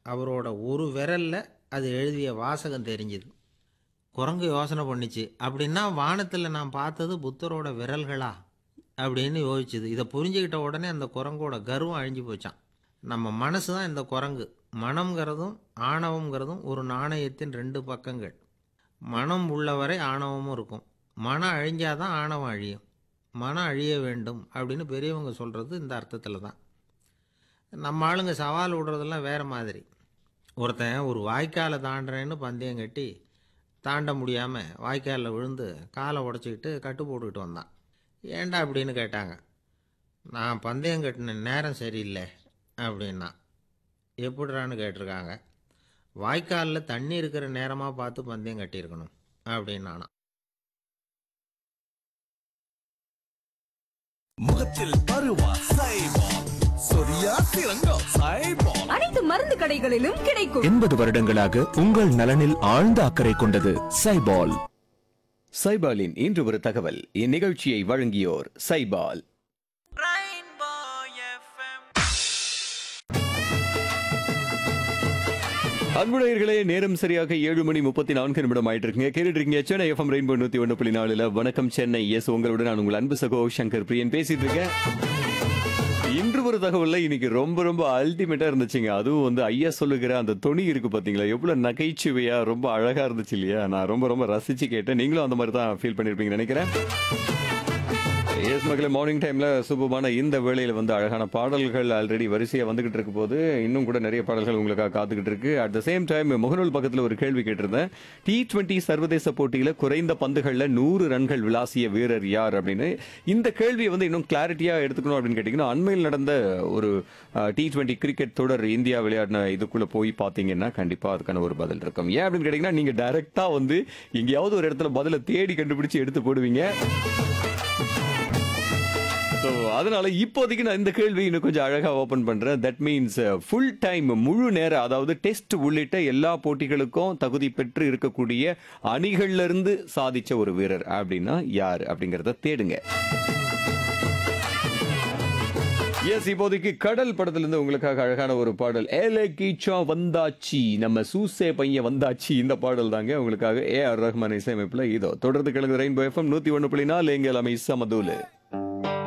அவரோட ஒரு விரல்ல அது எழுதிய வாசகம் தெரிஞ்சுது குரங்கு யோசனை பண்ணிச்சு அப்படின்னா வானத்தில் நான் பார்த்தது புத்தரோட விரல்களா அப்படின்னு யோசிச்சுது இதை புரிஞ்சுக்கிட்ட உடனே அந்த குரங்கோட கர்வம் அழிஞ்சு போச்சான் நம்ம மனசு தான் இந்த குரங்கு மனம்ங்கிறதும் ஆணவம்ங்கிறதும் ஒரு நாணயத்தின் ரெண்டு பக்கங்கள் மனம் உள்ளவரை ஆணவமும் இருக்கும் மனம் அழிஞ்சாதான் ஆணவம் அழியும் மனம் அழிய வேண்டும் அப்படின்னு பெரியவங்க சொல்கிறது இந்த அர்த்தத்தில் தான் நம்ம ஆளுங்க சவால் விடுறதெல்லாம் வேறு மாதிரி ஒருத்தன் ஒரு வாய்க்காலை தாண்டுறேன்னு பந்தயம் கட்டி தாண்ட முடியாமல் வாய்க்காலில் விழுந்து காலை உடச்சிக்கிட்டு கட்டு போட்டுக்கிட்டு வந்தான் ஏன்டா அப்படின்னு கேட்டாங்க நான் பந்தயம் கட்டின நேரம் சரியில்லை அப்படின்னா எப்படிறான்னு கேட்டிருக்காங்க வாய்க்காலில் தண்ணி இருக்கிற நேரமாக பார்த்து பந்தயம் கட்டியிருக்கணும் அப்படின்னானா முகத்தில் பருவா சைபால் சொரியா சிறங்கம் சைபால் அனைத்து மருந்து கடைகளிலும் கிடைக்கும் எண்பது வருடங்களாக உங்கள் நலனில் ஆழ்ந்த அக்கறை கொண்டது சைபால் சைபாலின் இன்று ஒரு தகவல் இந்நிகழ்ச்சியை வழங்கியோர் சைபால் அன்புடையர்களே நேரம் சரியாக ஏழு மணி முப்பத்தி நான்கு நிமிடம் ஆயிட்டு இருக்குங்க கேட்டுட்டு இருக்கீங்க சென்னை எஃப்எம் ரெயின்போ நூத்தி ஒன்று புள்ளி நாலுல வணக்கம் சென்னை எஸ் உங்களுடன் நான் உங்கள் அன்பு சகோ சங்கர் பிரியன் பேசிட்டு இருக்கேன் இன்று ஒரு தகவல்ல இன்னைக்கு ரொம்ப ரொம்ப அல்டிமேட்டா இருந்துச்சுங்க அதுவும் வந்து ஐயா சொல்லுகிற அந்த துணி இருக்கு பாத்தீங்களா எவ்வளவு நகைச்சுவையா ரொம்ப அழகா இருந்துச்சு இல்லையா நான் ரொம்ப ரொம்ப ரசிச்சு கேட்டேன் நீங்களும் அந்த மாதிரி தான் ஃபீல் பண்ணிருப்பீங்கன்னு நினைக்கிறேன் எஸ் மக்களே மார்னிங் டைம்ல சூப்பமான இந்த வேளையில வந்து அழகான பாடல்கள் ஆல்ரெடி வரிசையா வந்துகிட்டு இருக்க போது இன்னும் கூட நிறைய பாடல்கள் உங்களுக்காக காத்துக்கிட்டு இருக்கு அட் த சேம் டைம் முகநூல் பக்கத்துல ஒரு கேள்வி கேட்டிருந்தேன் டி டுவெண்ட்டி சர்வதேச போட்டியில குறைந்த பந்துகள்ல நூறு ரன்கள் விளாசிய வீரர் யார் அப்படின்னு இந்த கேள்வியை வந்து இன்னும் கிளாரிட்டியா எடுத்துக்கணும் அப்படின்னு கேட்டீங்கன்னா அண்மையில் நடந்த ஒரு டி டுவெண்ட்டி கிரிக்கெட் தொடர் இந்தியா விளையாடின இதுக்குள்ள போய் பாத்தீங்கன்னா கண்டிப்பா அதுக்கான ஒரு பதில் இருக்கும் ஏன் அப்படின்னு கேட்டீங்கன்னா நீங்க டைரக்டா வந்து எங்கேயாவது ஒரு இடத்துல பதில தேடி கண்டுபிடிச்சு எடுத்து போடுவீங்க ஸோ அதனால இப்போதைக்கு நான் இந்த கேள்வி இன்னும் கொஞ்சம் அழகா ஓபன் பண்றேன் தட் மீன்ஸ் ஃபுல் டைம் முழு நேர அதாவது டெஸ்ட் உள்ளிட்ட எல்லா போட்டிகளுக்கும் தகுதி பெற்று இருக்கக்கூடிய அணிகள்ல இருந்து சாதிச்ச ஒரு வீரர் அப்படின்னா யார் அப்படிங்கறத தேடுங்க எஸ் இப்போதைக்கு கடல் படத்துல இருந்து உங்களுக்காக அழகான ஒரு பாடல் ஏலே கீச்சா வந்தாச்சி நம்ம சூசே பையன் வந்தாச்சி இந்த பாடல் தாங்க உங்களுக்காக ஏ ஆர் ரஹ்மான் இசையமைப்புல இதோ தொடர்ந்து கிழங்கு ரெயின்போ எஃப்எம் நூத்தி ஒன்று புள்ளி நாலு எங்கள் அமை சமதூலு